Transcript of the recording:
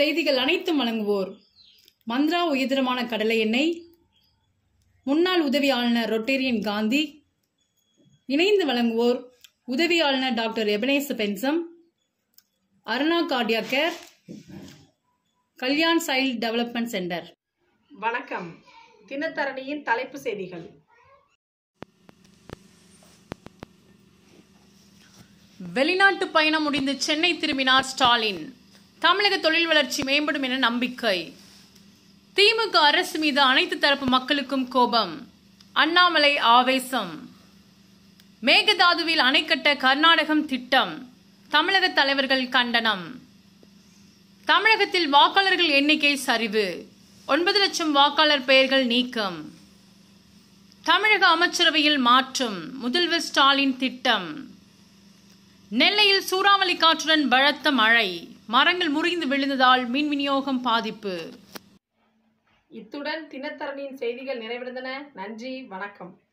செய்திகள் அனைத்தும் வழங்குவோர் மந்த்ரா உயர்தரமான கடலை எண்ணெய் முன்னாள் உதவி ஆளுநர் ரொட்டேரியன் காந்தி இணைந்து வழங்குவோர் உதவி ஆளுநர் டாக்டர் எபனேச பென்சம் Aruna cardia care Kalyan child development centre வணக்கம் தினத்தரணியின் தலைப்பு செய்திகள் வெளிநாட்டு பயணம் முடிந்து சென்னை திரும்பினார் ஸ்டாலின் தமிழக தொழில் வளர்ச்சி மேம்படும் என நம்பிக்கை திமுக அரசு மீது அனைத்து தரப்பு மக்களுக்கும் கோபம் அண்ணாமலை ஆவேசம் மேகதாதுவில் அணை கட்ட கர்நாடகம் திட்டம் தமிழக தலைவர்கள் கண்டனம் தமிழகத்தில் வாக்காளர்கள் எண்ணிக்கை சரிவு ஒன்பது லட்சம் வாக்காளர் பெயர்கள் நீக்கம் தமிழக அமைச்சரவையில் மாற்றம் முதல்வர் ஸ்டாலின் திட்டம் நெல்லையில் சூறாவளி காற்றுடன் பலத்த மழை மரங்கள் முறிந்து விழுந்ததால் மின் விநியோகம் பாதிப்பு இத்துடன் தினத்தரணியின் செய்திகள் நிறைவடைந்தன நன்றி வணக்கம்